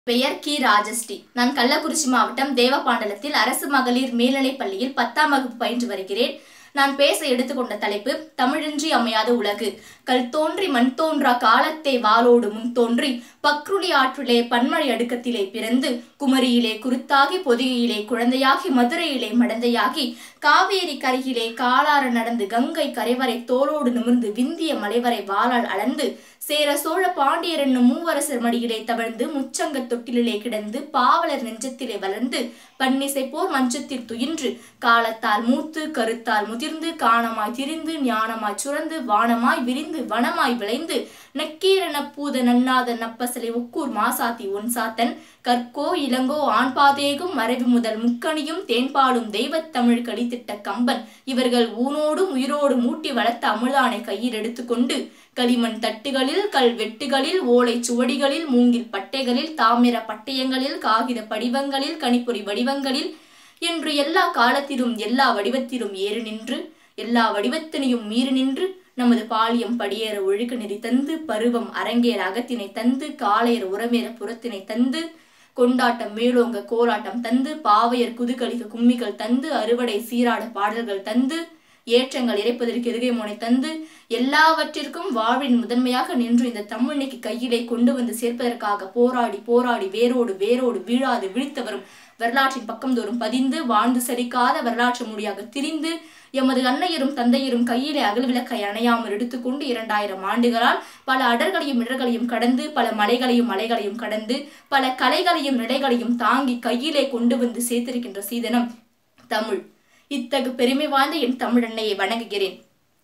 பெயர் கி ராஜஸ்ரீ நான் கள்ளக்குறிச்சி மாவட்டம் தேவபாண்டலத்தில் அரசு மகளிர் மேல்நிலைப் பள்ளியில் பத்தாம் வகுப்பு பயின்று வருகிறேன் நான் பேச எடுத்துக்கொண்ட தலைப்பு தமிழின்றி அமையாத உலகு கல் தோன்றி மண் தோன்றா காலத்தை வாளோடு முன் தோன்றி பக்ருளி ஆற்றிலே பன்மழை அடுக்கத்திலே பிறந்து குமரியிலே குருத்தாகி பொதிகையிலே குழந்தையாகி மதுரையிலே மடந்தையாகி காவேரி கரையிலே காலார நடந்து கங்கை கரைவரை தோளோடு நிமிர்ந்து விந்திய மலைவரை வாளால் அளந்து சேர சோழ பாண்டியர் என்னும் மூவரசர் மடியிலே தவழ்ந்து முச்சங்க தொட்டிலே கிடந்து பாவலர் நெஞ்சத்திலே வளர்ந்து பன்னிசை போர் மஞ்சத்தில் துயின்று காலத்தால் மூத்து கருத்தால் முதிர்ந்து காணமாய் திரிந்து ஞானமாய் சுரந்து வானமாய் விரிந்து வனமாய் விளைந்து நக்கீரன பூத நன்னாத நப்பசலை ஒக்கூர் மாசாத்தி ஒன்சாத்தன் கற்கோ இளங்கோ ஆண்பாதேகும் மறைவு முதல் முக்கணியும் தேன்பாடும் தெய்வத் தமிழ் கழித்திட்ட கம்பன் இவர்கள் ஊனோடும் உயிரோடும் மூட்டி வளர்த்த அமுதானை கையில் எடுத்துக்கொண்டு களிமண் தட்டுகளில் கல் வெட்டுகளில் ஓலை சுவடிகளில் மூங்கில் பட்டைகளில் தாமிர பட்டயங்களில் காகித படிவங்களில் கணிப்பொறி வடிவங்களில் என்று எல்லா காலத்திலும் எல்லா வடிவத்திலும் ஏறு நின்று எல்லா வடிவத்தினையும் மீறி நின்று நமது பாலியம் படியேற ஒழுக்க நெறி தந்து பருவம் அரங்கேற அகத்தினை தந்து காலையர் உரமேற புறத்தினை தந்து கொண்டாட்டம் மேலோங்க கோலாட்டம் தந்து பாவையர் குதுகலிக கும்மிகள் தந்து அறுவடை சீராட பாடல்கள் தந்து ஏற்றங்கள் இறைப்பதற்கு எதுகை முனை தந்து எல்லாவற்றிற்கும் வாழ்வின் முதன்மையாக நின்று இந்த தமிழ்நிக்கு கையிலே கொண்டு வந்து சேர்ப்பதற்காக போராடி போராடி வேரோடு வேரோடு வீழாது விழித்தவரும் வரலாற்றின் பக்கம் தோறும் பதிந்து வாழ்ந்து செழிக்காத வரலாற்று மொழியாக திரிந்து எமது அன்னையரும் தந்தையரும் கையிலே அகல்விளக்கை அணையாமல் எடுத்துக்கொண்டு இரண்டாயிரம் ஆண்டுகளால் பல அடர்களையும் இடர்களையும் கடந்து பல மலைகளையும் மலைகளையும் கடந்து பல கலைகளையும் நிலைகளையும் தாங்கி கையிலே கொண்டு வந்து சேர்த்திருக்கின்ற சீதனம் தமிழ் இத்தகு பெருமை வாய்ந்த என் தமிழ் அன்னையை வணங்குகிறேன்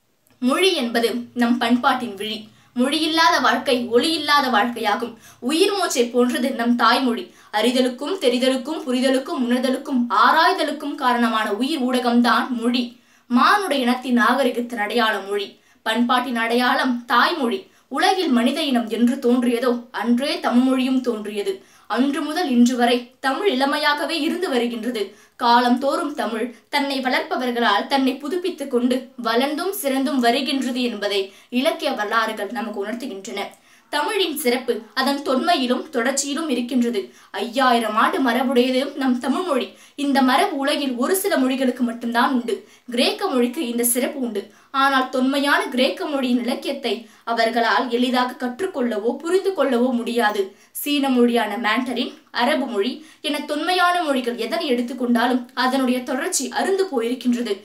மொழி என்பது நம் பண்பாட்டின் விழி மொழியில்லாத வாழ்க்கை ஒளியில்லாத வாழ்க்கையாகும் உயிர் மூச்சை போன்றது நம் தாய்மொழி அறிதலுக்கும் தெரிதலுக்கும் புரிதலுக்கும் உணர்தலுக்கும் ஆராய்தலுக்கும் காரணமான உயிர் ஊடகம்தான் மொழி மானுடைய இனத்தின் நாகரிகத்தின் அடையாள மொழி பண்பாட்டின் அடையாளம் தாய்மொழி உலகில் மனித இனம் என்று தோன்றியதோ அன்றே தமிழ்மொழியும் தோன்றியது அன்று முதல் இன்று வரை தமிழ் இளமையாகவே இருந்து வருகின்றது காலம் தோறும் தமிழ் தன்னை வளர்ப்பவர்களால் தன்னை புதுப்பித்துக் கொண்டு வளர்ந்தும் சிறந்தும் வருகின்றது என்பதை இலக்கிய வரலாறுகள் நமக்கு உணர்த்துகின்றன தமிழின் சிறப்பு அதன் தொன்மையிலும் தொடர்ச்சியிலும் இருக்கின்றது ஐயாயிரம் ஆண்டு மரபுடையது நம் தமிழ் மொழி இந்த மரபு உலகில் ஒரு சில மொழிகளுக்கு மட்டும்தான் உண்டு கிரேக்க மொழிக்கு இந்த சிறப்பு உண்டு ஆனால் தொன்மையான கிரேக்க மொழியின் இலக்கியத்தை அவர்களால் எளிதாக கற்றுக்கொள்ளவோ புரிந்து கொள்ளவோ முடியாது சீன மொழியான மேண்டரின் அரபு மொழி என தொன்மையான மொழிகள் எதனை எடுத்துக்கொண்டாலும் அதனுடைய தொடர்ச்சி அருந்து போயிருக்கின்றது